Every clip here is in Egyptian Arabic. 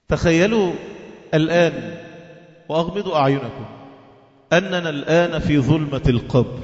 تخيلوا الآن وأغمضوا أعينكم أننا الآن في ظلمة القبر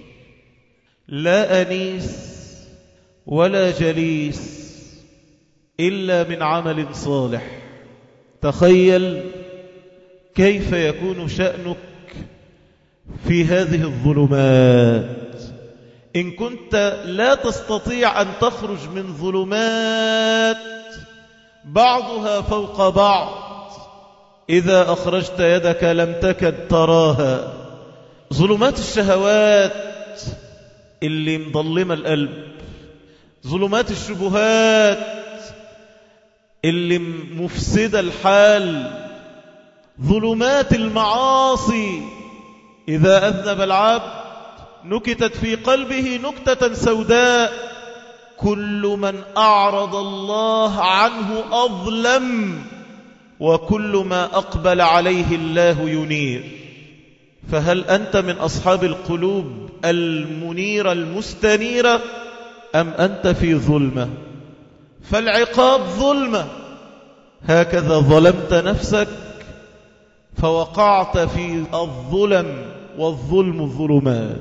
لا أنيس ولا جليس إلا من عمل صالح تخيل كيف يكون شأنك في هذه الظلمات إن كنت لا تستطيع أن تخرج من ظلمات بعضها فوق بعض إذا أخرجت يدك لم تكد تراها ظلمات الشهوات اللي مظلمة القلب ظلمات الشبهات اللي مفسدة الحال ظلمات المعاصي إذا أذنب العبد نكتت في قلبه نكتة سوداء كل من أعرض الله عنه أظلم وكل ما أقبل عليه الله ينير فهل أنت من أصحاب القلوب المنيرة المستنيرة أم أنت في ظلمة فالعقاب ظلمة هكذا ظلمت نفسك فوقعت في الظلم والظلم ظلمات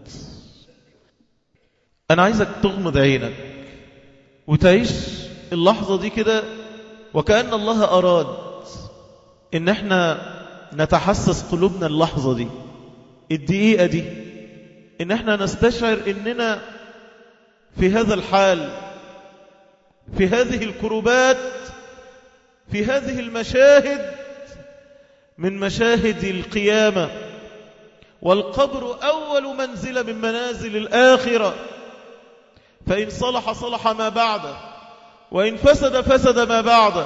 أنا عايزك تغمض عينك وتعيش اللحظة دي كده وكأن الله أراد إن احنا نتحسس قلوبنا اللحظة دي الدقيقة دي إن احنا نستشعر إننا في هذا الحال في هذه الكربات في هذه المشاهد من مشاهد القيامة والقبر أول منزلة من منازل الآخرة فإن صلح صلح ما بعده وإن فسد فسد ما بعده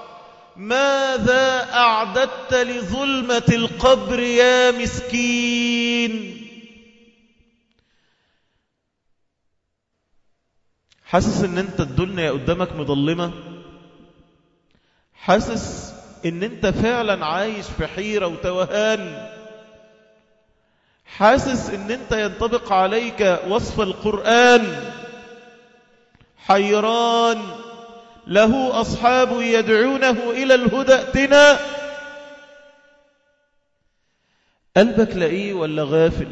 ماذا أعددت لظلمة القبر يا مسكين حاسس ان انت الدنيا قدامك مظلمة حاسس ان انت فعلا عايش في حيرة وتوهان حاسس ان انت ينطبق عليك وصف القرآن حيران له أصحاب يدعونه إلى الهدى ائتنا قلبك لئيه ولا غافل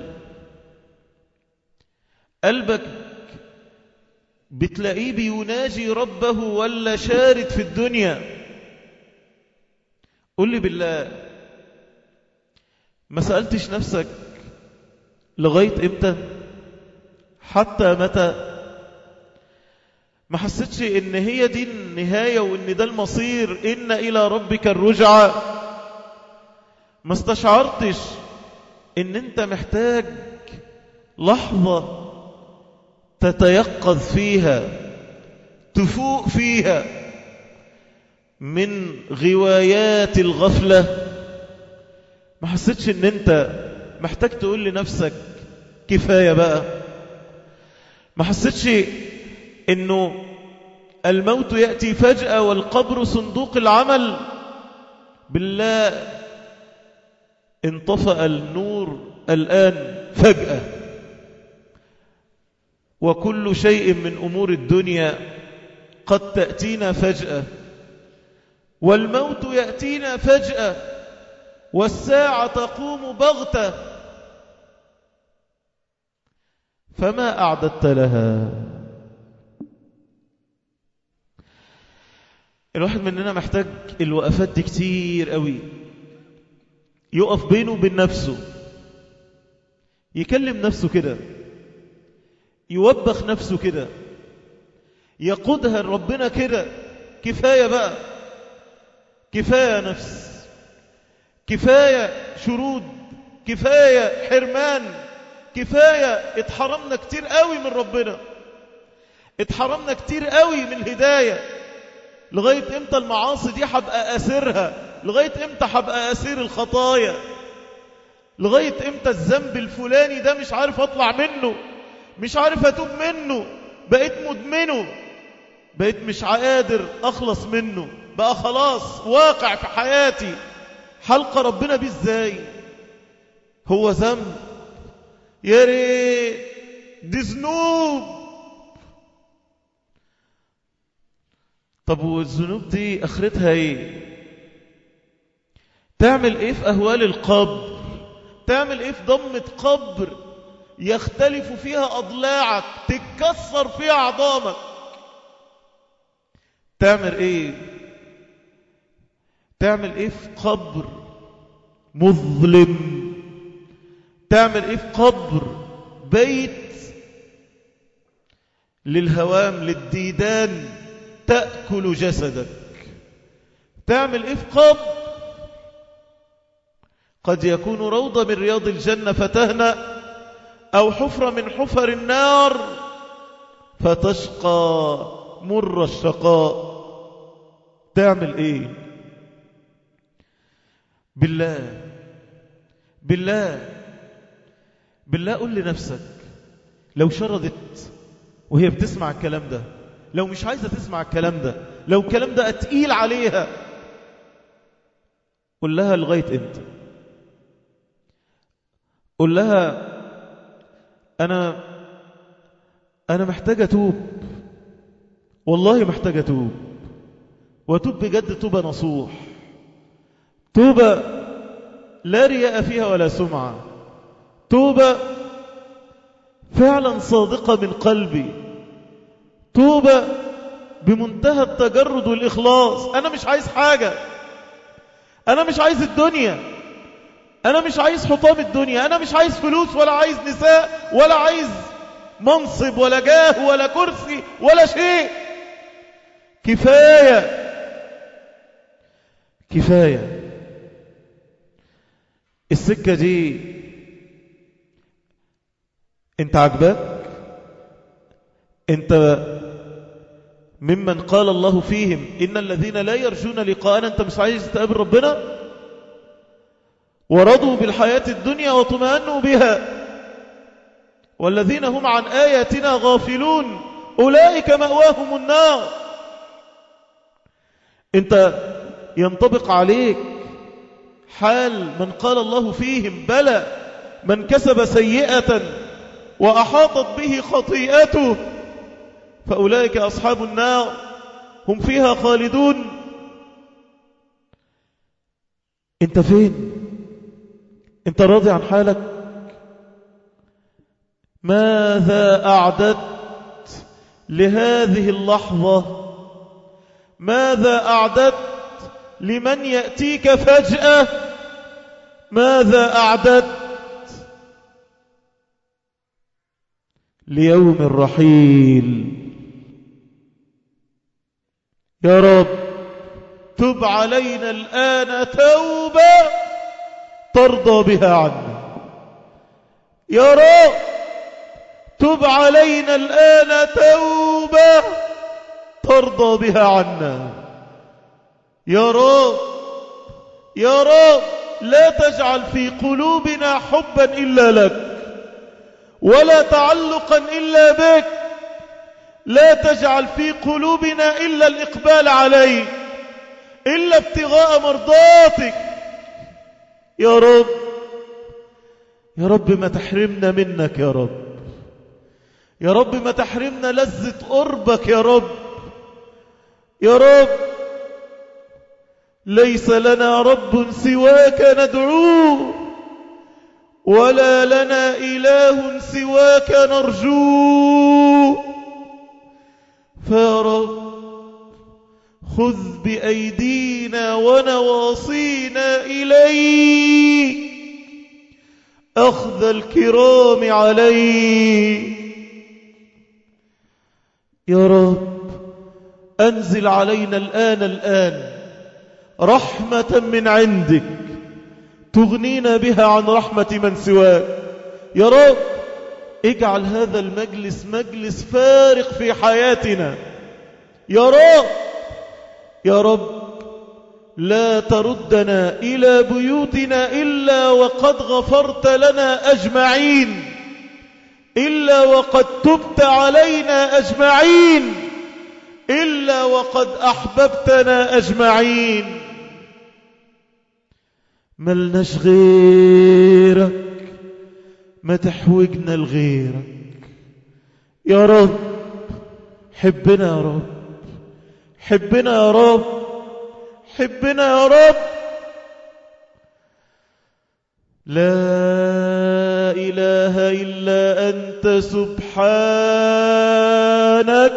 قلبك بتلاقيه بيناجي ربه ولا شارد في الدنيا قل لي بالله ما سألتش نفسك لغاية امتى حتى متى ما حسيتش ان هي دي النهاية وان ده المصير ان الى ربك الرجعة ما استشعرتش ان انت محتاج لحظة تتيقظ فيها تفوق فيها من غوايات الغفلة ما حسيتش ان انت محتاج تقول لنفسك كفاية بقى ما حسيتش انه الموت يأتي فجأة والقبر صندوق العمل بالله انطفأ النور الآن فجأة وكل شيء من أمور الدنيا قد تأتينا فجأة والموت يأتينا فجأة والساعة تقوم بغتة فما أعددت لها الواحد مننا محتاج الوقفات دي كتير قوي يقف بينه وبين نفسه يكلم نفسه كده يوبخ نفسه كده يقودها ربنا كده كفاية بقى كفاية نفس كفاية شرود كفاية حرمان كفاية اتحرمنا كتير قوي من ربنا اتحرمنا كتير قوي من الهداية لغاية امتى المعاصي دي هبقى أسيرها لغاية امتى هبقى أسير الخطايا لغاية امتى الذنب الفلاني ده مش عارف اطلع منه مش عارف اتوب منه بقيت مدمنه بقيت مش قادر اخلص منه بقى خلاص واقع في حياتي حلقة ربنا بيه ازاي هو ذنب يا ريت دي ذنوب طب والذنوب دي اخرتها ايه تعمل ايه في اهوال القبر تعمل ايه في ضمة قبر يختلف فيها اضلاعك تتكسر فيها عظامك تعمل ايه تعمل ايه في قبر مظلم تعمل ايه في قبر بيت للهوام للديدان تأكل جسدك تعمل ايه في قبر قد يكون روضة من رياض الجنة فتهنأ أو حفرة من حفر النار فتشقى مر الشقاء تعمل ايه بالله بالله بالله قل لنفسك لو شردت وهي بتسمع الكلام ده لو مش عايزة تسمع الكلام ده لو الكلام ده أتقيل عليها قل لها لغاية امتى قل لها أنا أنا محتاج أتوب والله محتاج أتوب وأتوب بجد توبة نصوح توبة لا رياء فيها ولا سمعة توبة فعلا صادقة من قلبي توبة بمنتهى التجرد والإخلاص أنا مش عايز حاجة أنا مش عايز الدنيا أنا مش عايز حطام الدنيا أنا مش عايز فلوس ولا عايز نساء ولا عايز منصب ولا جاه ولا كرسي ولا شيء كفاية كفاية السكة دي انت عجبك انت ممن قال الله فيهم إن الذين لا يرجون لقاءنا أنت مش عايز تقابل ربنا ورضوا بالحياة الدنيا وطمأنوا بها والذين هم عن آياتنا غافلون أولئك مأواهم النار أنت ينطبق عليك حال من قال الله فيهم بلى من كسب سيئة وأحاطت به خطيئته فأولئك أصحاب النار هم فيها خالدون انت فين انت راضي عن حالك ماذا أعددت لهذه اللحظة ماذا أعددت لمن يأتيك فجأة ماذا أعددت ليوم الرحيل يا رب تب علينا الآن توبة ترضى بها عنا يا رب تب علينا الآن توبة ترضى بها عنا يا رب يا رب لا تجعل في قلوبنا حبا إلا لك ولا تعلقا إلا بك لا تجعل في قلوبنا إلا الإقبال عليك إلا ابتغاء مرضاتك يا رب يا رب ما تحرمنا منك يا رب يا رب ما تحرمنا لذة قربك يا رب يا رب ليس لنا رب سواك ندعوه ولا لنا إله سواك نرجوه فيا رب خذ بأيدينا ونواصينا إليك أخذ الكرام عليك يا رب أنزل علينا الآن الآن رحمة من عندك تغنينا بها عن رحمة من سواك يا رب اجعل هذا المجلس مجلس فارق في حياتنا يا رب يا رب لا تردنا إلى بيوتنا إلا وقد غفرت لنا أجمعين إلا وقد تبت علينا أجمعين إلا وقد أحببتنا أجمعين ملناش غيرك ما تحوجنا لغيرك يا رب حبنا يا رب حبنا يا رب حبنا يا رب لا إله إلا أنت سبحانك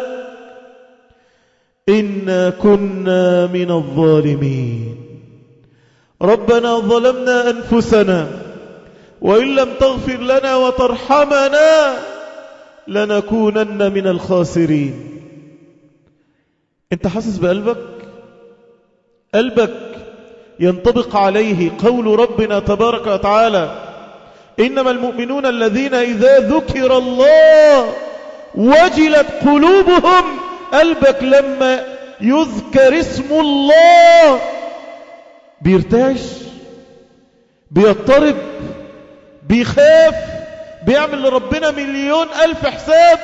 إنا كنا من الظالمين ربنا ظلمنا أنفسنا وإن لم تغفر لنا وترحمنا لنكونن من الخاسرين انت حاسس بقلبك قلبك ينطبق عليه قول ربنا تبارك وتعالى إنما المؤمنون الذين إذا ذكر الله وجلت قلوبهم قلبك لما يذكر اسم الله بيرتعش بيضطرب بيخاف بيعمل لربنا مليون ألف حساب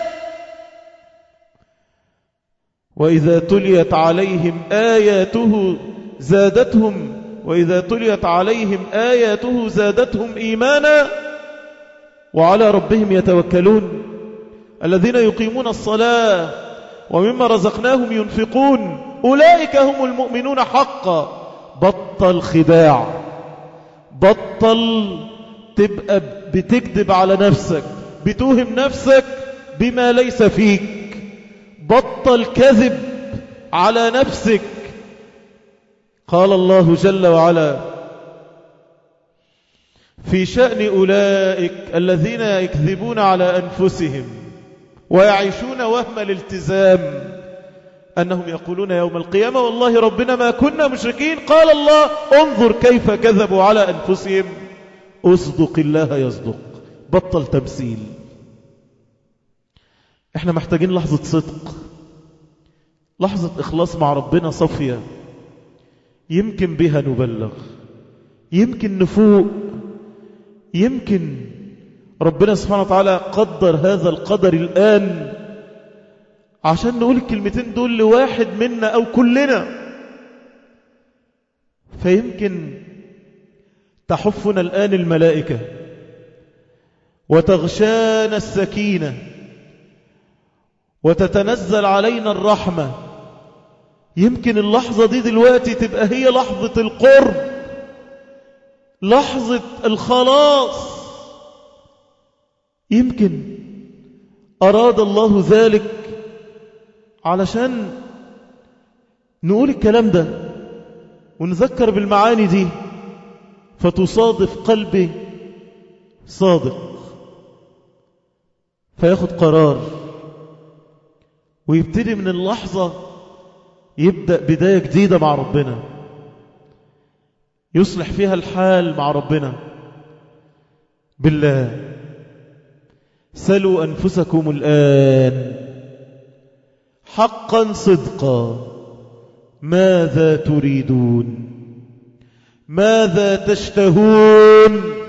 وإذا تليت عليهم آياته زادتهم وإذا تليت عليهم آياته زادتهم إيمانا وعلى ربهم يتوكلون الذين يقيمون الصلاة ومما رزقناهم ينفقون أولئك هم المؤمنون حقا بطل خداع بطل تبقى بتكذب على نفسك بتوهم نفسك بما ليس فيك بطل كذب على نفسك قال الله جل وعلا في شأن أولئك الذين يكذبون على أنفسهم ويعيشون وهم الالتزام أنهم يقولون يوم القيامة والله ربنا ما كنا مشركين قال الله انظر كيف كذبوا على أنفسهم أصدق الله يصدق بطل تمثيل احنا محتاجين لحظة صدق لحظة إخلاص مع ربنا صفية يمكن بها نبلغ يمكن نفوق يمكن ربنا سبحانه وتعالى قدر هذا القدر الآن عشان نقول الكلمتين دول لواحد منا أو كلنا فيمكن تحفنا الآن الملائكة وتغشانا السكينة وتتنزل علينا الرحمة يمكن اللحظة دي دلوقتي تبقى هي لحظة القرب لحظة الخلاص يمكن أراد الله ذلك علشان نقول الكلام ده ونذكر بالمعاني دي فتصادف قلبي صادق فياخد قرار ويبتدي من اللحظة يبدأ بداية جديدة مع ربنا يصلح فيها الحال مع ربنا بالله سلوا أنفسكم الآن حقا صدقا ماذا تريدون ماذا تشتهون